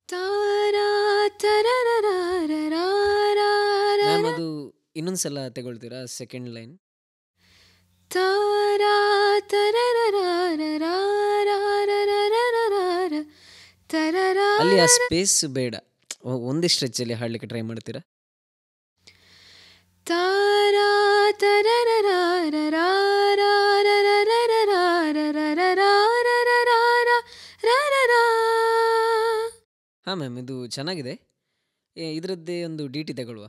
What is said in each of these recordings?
ma'am ಅದು ಇನ್ನೊಂದ್ಸಲ ತಗೊಳ್ತೀರಾ second line ಅಲ್ಲಿ ಆ ಸ್ಪೇಸ್ ಬೇಡ ಒ- ಒಂದೇ ಸ್ಟ್ರೆಚ್ಚಲ್ಲಿ ಹಾಡಲಿಕ್ಕೆ ಟ್ರೈ ಮಾಡ್ತೀರಾ ಹಾಂ ಮ್ಯಾಮ್ ಇದು ಚೆನ್ನಾಗಿದೆ ಏ, ಇದರದ್ದೇ ಒಂದು ಡಿ ಟಿ ತಗೊಳ್ಳುವ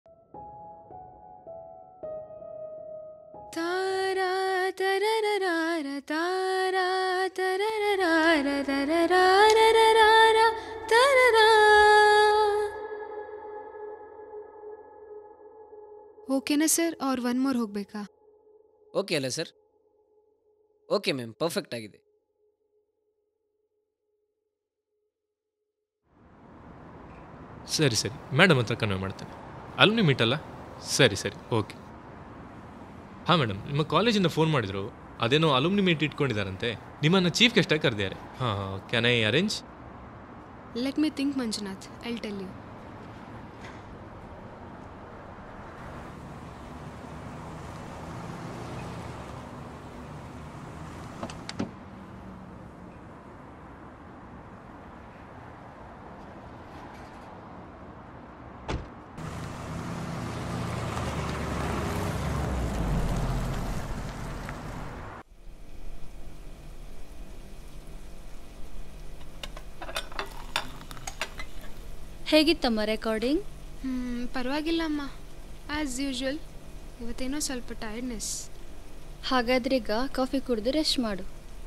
ಓಕೆನಾ ಸರ್ ಅವ್ರು ಒನ್ ಮೋರ್ ಹೋಗ್ಬೇಕಾ ಓಕೆ ಅಲ್ಲ ಸರ್ ಓಕೆ ಮ್ಯಾಮ್ ಪರ್ಫೆಕ್ಟ್ ಆಗಿದೆ ಸರಿ ಸರಿ ಮೇಡಮ್ ಹತ್ರ ಕನ್ವೆ ಮಾಡ್ತೇನೆ ಅಲ್ಯೂಮಿನಿ ಮೀಟ್ ಅಲ್ಲ ಸರಿ ಸರಿ ಓಕೆ ಹಾಂ ಮೇಡಮ್ ನಿಮ್ಮ ಕಾಲೇಜಿಂದ ಫೋನ್ ಮಾಡಿದರು ಅದೇನೋ ಅಲುಮ್ನಿ ಮೀಟ್ ಇಟ್ಕೊಂಡಿದ್ದಾರಂತೆ ನಿಮ್ಮನ್ನು ಚೀಫ್ ಗೆಸ್ಟಾಗಿ ಕರೆದಿದ್ದಾರೆ ಹಾಂ ಹಾಂ can I arrange let me think Manjunath I tell you ಹೇಗಿತ್ತಮ್ಮ ರೆಕಾರ್ಡಿಂಗ್ ಹ್ಮ್, ಪರವಾಗಿಲ್ಲ ಅಮ್ಮ ಆ್ಯಸ್ ಯೂಶ್ವಲ್ ಇವತ್ತೇನೋ ಸ್ವಲ್ಪ ಟೈರ್ಡ್ನೆಸ್ ಹಾಗಾದ್ರೆ ಈಗ ಕಾಫಿ ಕುಡಿದು ರೆಸ್ಟ್ ಮಾಡು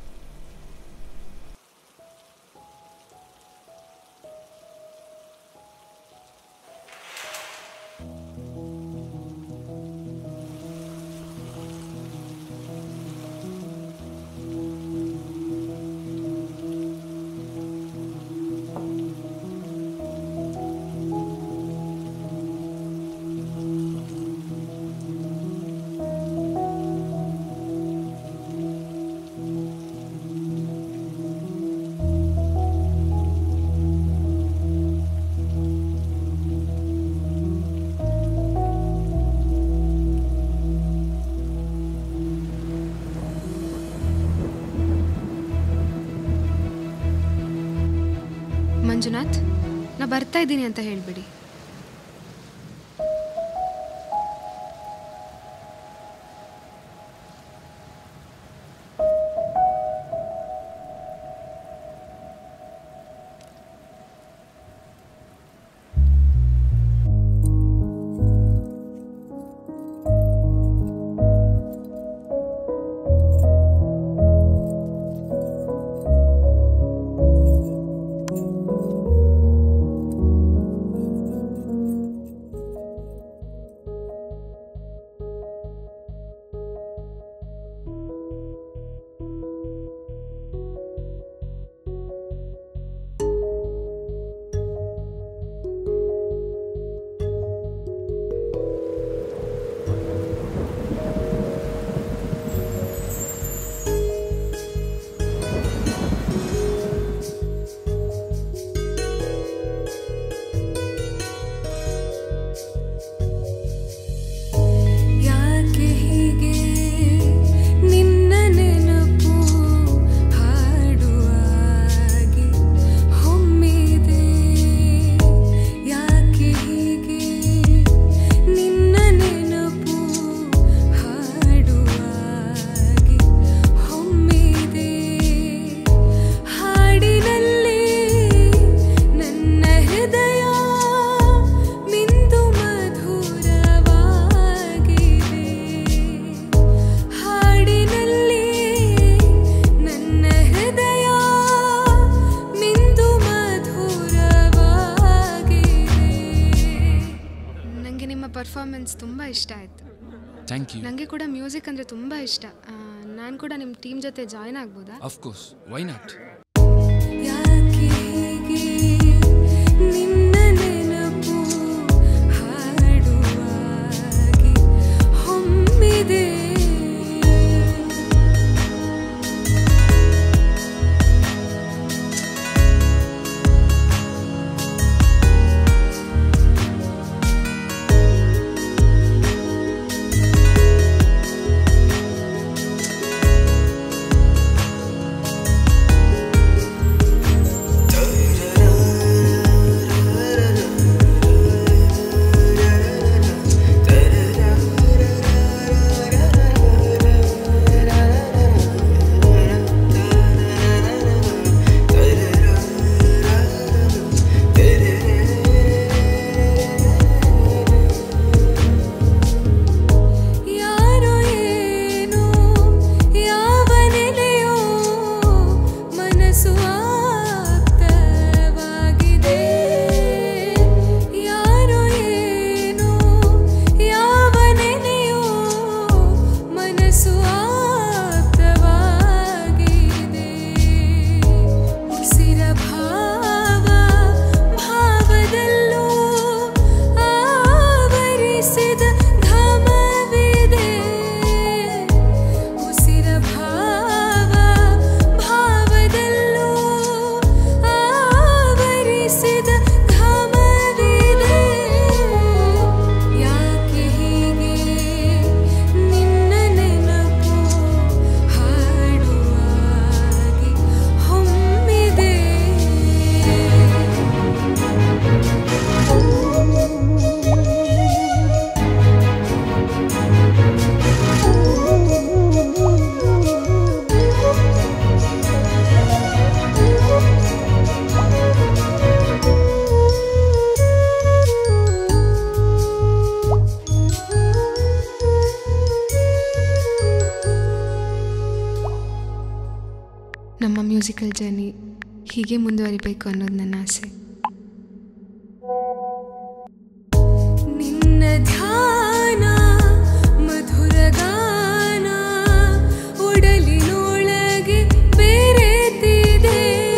ಮಂಜುನಾಥ್ ನಾ ಬರ್ತಾ ಇದ್ದೀನಿ ಅಂತ ಹೇಳ್ಬಿಡಿ ಯಾಕೆ ಹೀಗೆ ನಿನ್ನ ನೆನಪು ಹಾಡುವಾಗಿ ಹೊಮ್ಮಿದೆ ಯಾಕೆ ಹೀಗೆ ನಿನ್ನ ನೆನಪು ಹಾಡುವಾಗಿ ಹೊಮ್ಮಿದೆ ಹಾಡಿನಲ್ಲಿ ನನ್ನ ಹೃದಯ ಮಿಂದು ಮಧುರವಾಗಿದೆ ಹಾಡಿನಲ್ಲಿ ನನ್ನ ಹೃದಯ ಮಿಂದು ಮಧುರವಾಗಿದೆ ನನಗೆ ನಿಮ್ಮ ಪರ್ಫಾರ್ಮೆನ್ಸ್ ತುಂಬ ಇಷ್ಟ ಆಯಿತು ಥ್ಯಾಂಕ್ ಯು ನನಗೆ ಕೂಡ ಮ್ಯೂಸಿಕ್ ಅಂದರೆ ತುಂಬ ಇಷ್ಟ ನಾನು ಕೂಡ ನಿಮ್ಮ ಟೀಮ್ ಜೊತೆ ಜಾಯ್ನ್ ಆಗ್ಬೋದಾ ಅಫ್ಕೋರ್ಸ್ ವೈ ನಾಟ್ ಯಾಕೆ ಹೀಗೆ ನಿನ್ನ ನೆನಪು ಹಾಡುವಾಗಿ ಹೊಮ್ಮಿದೆ ಮನಸ್ಸು ಆಪ್ತವಾಗಿದೆ ಯಾರೋ ಏನೋ ಯಾವ ನೆನೆಯೋ ಮನಸ್ಸು ಆಪ್ತವಾಗಿದೆ ಉಸಿರ ಭಾವ ಭಾವದಲ್ಲೂ ಆವರಿಸಿದ ಘಮವಿದೆ ಉಸಿರ ಭಾವ ಭಾವದಲ್ಲೂ ಆವರಿಸಿದ ಘಮವಿದೆ ಯಾಕೆ ಹೀಗೆ ನಿನ್ನ ನೆನಪು ಹಾಡುವಾಗಿ ಹೊಮ್ಮಿದೆ ನಮ್ಮ ಮ್ಯೂಸಿಕಲ್ ಜರ್ನಿ ಹೀಗೆ ಮುಂದುವರಿಬೇಕು ಅನ್ನೋದು ನನ್ನ ಆಸೆ ನಿನ್ನ ಧ್ಯಾನ ಮಧುರ ಗಾನ ಒಡಲಿನೊಳಗೆ ಬೆರೆತಿದೆ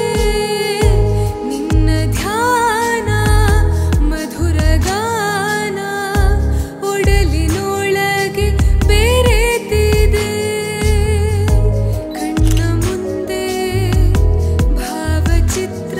ನಿನ್ನ ಧ್ಯಾನ ಮಧುರ ಗಾನ ಒಡಲಿನೊಳಗೆ ಬೆರೆತಿದೆ ಕಣ್ಣ ಮುಂದೆ ಭಾವಚಿತ್ರ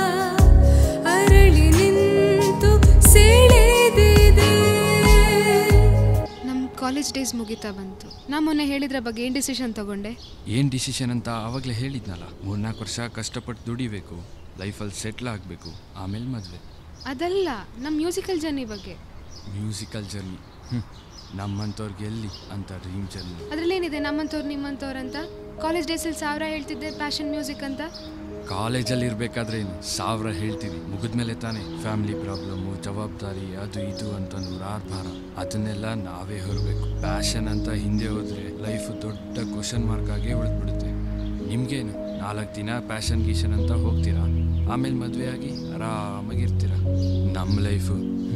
ಅರಳಿ ನಿಂತು ಸೆಳೆದಿದೆ ನಮ್ಮ ಕಾಲೇಜ್ ಡೇಸ್ ಮುಗಿತಾ ಬಂತು ನಾ ಮೊನ್ನೆ ಹೇಳಿದ್ರ ಬಗ್ಗೆ ಏನು ಡಿಸಿಷನ್ ತಗೊಂಡೆ ಏನು ಡಿಸಿಷನ್ ಅಂತ ಆವಾಗಲೇ ಹೇಳಿದ್ನಲ್ಲ ಮೂರ್ನಾಲ್ಕು ವರ್ಷ ಕಷ್ಟಪಟ್ಟು ದುಡಿಬೇಕು ಲೈಫಲ್ಲಿ ಸೆಟ್ಲ್ ಆಗಬೇಕು ಆಮೇಲೆ ಮದುವೆ ಅದಲ್ಲ ನಮ್ಮ ಮ್ಯೂಸಿಕಲ್ ಜರ್ನಿ ಬಗ್ಗೆ ಮ್ಯೂಸಿಕಲ್ ಜರ್ನಿ ನಮ್ಮಂಥವ್ರಿಗೆ ಎಲ್ಲಿ ಅಂತ ಡ್ರೀಮ್ ಜರ್ನಿ ಅದ್ರಲ್ಲೇನಿದೆ ನಮ್ಮಂಥವ್ರು ನಿಮ್ಮಂಥವ್ರು ಅಂತ ಕಾಲೇಜ್ ಡೇಸಲ್ಲಿ ಸಾವಿರ ಹೇಳ್ತಿದ್ದೆ ಪ್ಯಾಷನ್ ಮ್ಯೂಸಿಕ್ ಅಂತ ಕಾಲೇಜಲ್ಲಿ ಇರಬೇಕಾದ್ರೆ ಏನು ಸಾವಿರ ಹೇಳ್ತೀವಿ ಮುಗಿದ್ಮೇಲೆ ತಾನೇ ಫ್ಯಾಮಿಲಿ ಪ್ರಾಬ್ಲಮ್ಮು ಜವಾಬ್ದಾರಿ ಅದು ಇದು ಅಂತ ನೂರಾರು ಭಾರ ಅದನ್ನೆಲ್ಲ ನಾವೇ ಹೊರಬೇಕು ಪ್ಯಾಷನ್ ಅಂತ ಹಿಂದೆ ಹೋದ್ರೆ ಲೈಫು ದೊಡ್ಡ ಕ್ವಶನ್ ಮಾರ್ಕ್ ಆಗೇ ಉಳಿದ್ಬಿಡುತ್ತೆ ನಿಮ್ಗೇನು ನಾಲ್ಕು ದಿನ ಪ್ಯಾಷನ್ ಗೀಷನ್ ಅಂತ ಹೋಗ್ತೀರಾ ಆಮೇಲೆ ಮದುವೆ ಆಗಿ ಆರಾಮಾಗಿರ್ತೀರ ನಮ್ಮ ಲೈಫು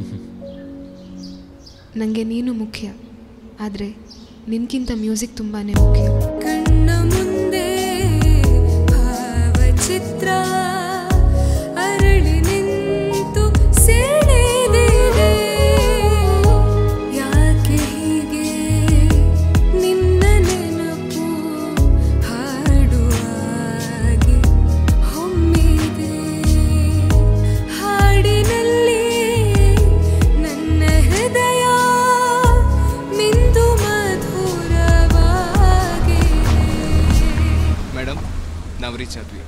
ನನಗೆ ನೀನು ಮುಖ್ಯ ಆದರೆ ನಿನ್ಗಿಂತ ಮ್ಯೂಸಿಕ್ ತುಂಬಾ ಮುಖ್ಯ ಕಣ್ಣ ಮುಂದೆ ಭಾವಚಿತ್ರ ಅರಳಿ ನಿಂತು ಸೆಳೆದಿದೆ ಯಾಕೆ ಹೀಗೆ ನಿನ್ನ ನೆನಪು ಹಾಡುವಾಗಿ ಹೊಮ್ಮಿದೆ ಹಾಡಿನಲ್ಲಿ ನನ್ನ ಹೃದಯ ಮಿಂದು ಮಧುರವಾಗಿದೆ ಮೇಡಮ್ ನಾವು ರೀಚ್ ಆದ್ವಿ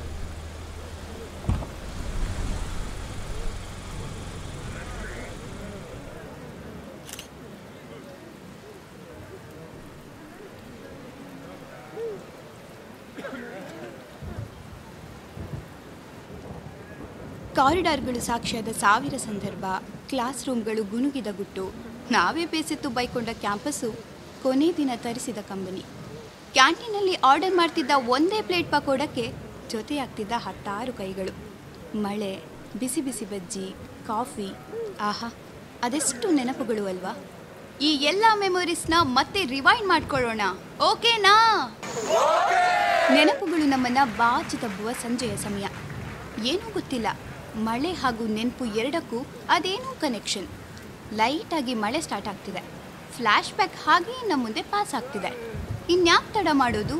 ಕಾರಿಡಾರ್ಗಳು ಸಾಕ್ಷಿಯಾದ ಸಾವಿರ ಸಂದರ್ಭ ಕ್ಲಾಸ್ ರೂಮ್ಗಳು ಗುನುಗಿದ ಗುಟ್ಟು ನಾವೇ ಬೇಸೆತ್ತು ಬೈಕೊಂಡ ಕ್ಯಾಂಪಸ್ಸು ಕೊನೆ ದಿನ ತರಿಸಿದ ಕಂಬನಿ ಕ್ಯಾಂಟೀನಲ್ಲಿ ಆರ್ಡರ್ ಮಾಡ್ತಿದ್ದ ಒಂದೇ ಪ್ಲೇಟ್ ಪಕೋಡಕ್ಕೆ ಜೊತೆಯಾಗ್ತಿದ್ದ ಹತ್ತಾರು ಕೈಗಳು ಮಳೆ ಬಿಸಿ ಬಿಸಿ ಬಜ್ಜಿ ಕಾಫಿ ಆಹಾ ಅದೆಷ್ಟು ನೆನಪುಗಳು ಅಲ್ವಾ ಈ ಎಲ್ಲ ಮೆಮೊರೀಸ್ನ ಮತ್ತೆ ರಿವೈಂಡ್ ಮಾಡ್ಕೊಳ್ಳೋಣ ಓಕೆನಾ ನೆನಪುಗಳು ನಮ್ಮನ್ನ ಬಾಚಿ ತಬ್ಬುವ ಸಂಜೆಯ ಸಮಯ ಏನೂ ಗೊತ್ತಿಲ್ಲ ಮಳೆ ಹಾಗೂ ನೆನಪು ಎರಡಕ್ಕೂ ಅದೇನೋ ಕನೆಕ್ಷನ್ ಲೈಟಾಗಿ ಮಳೆ ಸ್ಟಾರ್ಟ್ ಆಗ್ತಿದೆ ಫ್ಲ್ಯಾಶ್ ಬ್ಯಾಕ್ ಹಾಗೆ ನಮ್ಮ ಮುಂದೆ ಪಾಸ್ ಆಗ್ತಿದೆ ಇನ್ಯಾಕೆ ತಡ ಮಾಡೋದು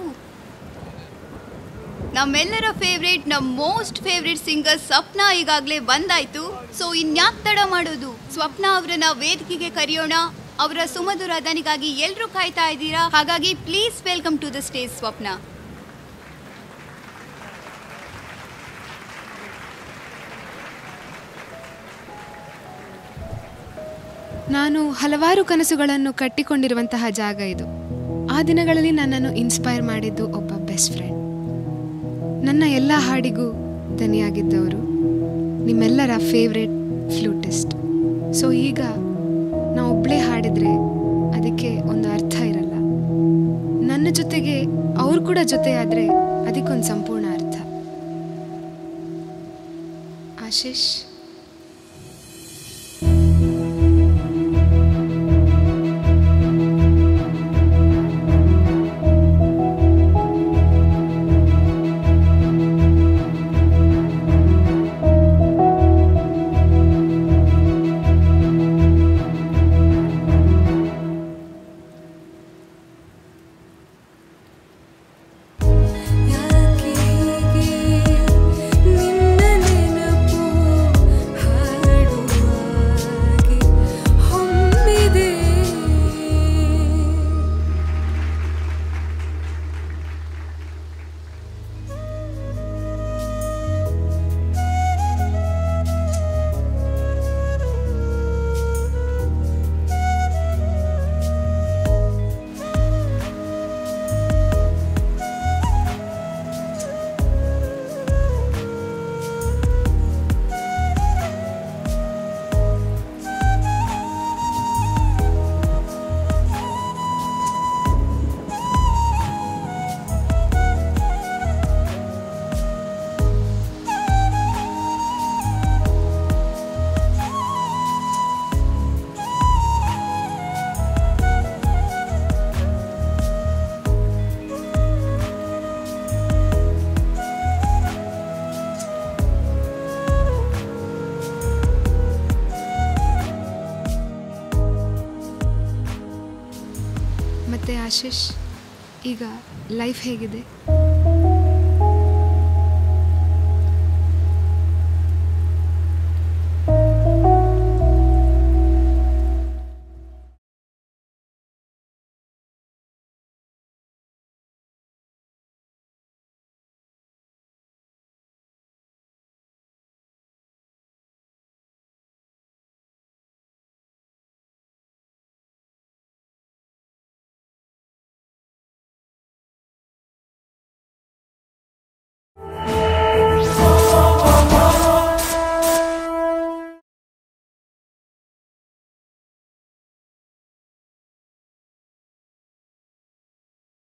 ನಮ್ಮೆಲ್ಲರ ಫೇವ್ರೇಟ್ ನಮ್ಮ ಮೋಸ್ಟ್ ಫೇವ್ರೇಟ್ ಸಿಂಗರ್ ಸ್ವಪ್ನ ಈಗಾಗಲೇ ಬಂದಾಯ್ತು ಸೊ ಇನ್ಯಾಕೆ ತಡ ಮಾಡೋದು ಸ್ವಪ್ನ ಅವರನ್ನ ವೇದಿಕೆಗೆ ಕರೆಯೋಣ ಅವರ ಸುಮಧುರ ದನಿಗಾಗಿ ಎಲ್ಲರೂ ಕಾಯ್ತಾ ಇದ್ದೀರಾ ಹಾಗಾಗಿ please welcome to the stage Swapna ನಾನು ಹಲವಾರು ಕನಸುಗಳನ್ನು ಕಟ್ಟಿಕೊಂಡಿರುವಂತಹ ಜಾಗ ಇದು ಆ ದಿನಗಳಲ್ಲಿ ನನ್ನನ್ನು ಇನ್ಸ್ಪೈರ್ ಮಾಡಿದ್ದು ಒಬ್ಬ ಬೆಸ್ಟ್ ಫ್ರೆಂಡ್ ನನ್ನ ಎಲ್ಲ ಹಾಡಿಗೂ ದನಿಯಾಗಿದ್ದವರು ನಿಮ್ಮೆಲ್ಲರ ಫೇವ್ರೆಟ್ ಫ್ಲೂಟಿಸ್ಟ್ ಸೊ ಈಗ ನಾ ಒಬ್ಬಳೇ ಹಾಡಿದರೆ ಅದಕ್ಕೆ ಒಂದು ಅರ್ಥ ಇರಲ್ಲ ನನ್ನ ಜೊತೆಗೆ ಅವ್ರು ಕೂಡ ಜೊತೆ ಆದರೆ ಅದಕ್ಕೊಂದು ಸಂಪೂರ್ಣ ಅರ್ಥ ಆಶೀಶ್ ಯಾಕೆ ಹೀಗೆ ನಿನ್ನ ನೆನಪು ಹಾಡುವಾಗೆ ಹೊಮ್ಮಿದೆ ಮತ್ತೆ ಆಶೀಶ್ ಈಗ ಲೈಫ್ ಹೇಗಿದೆ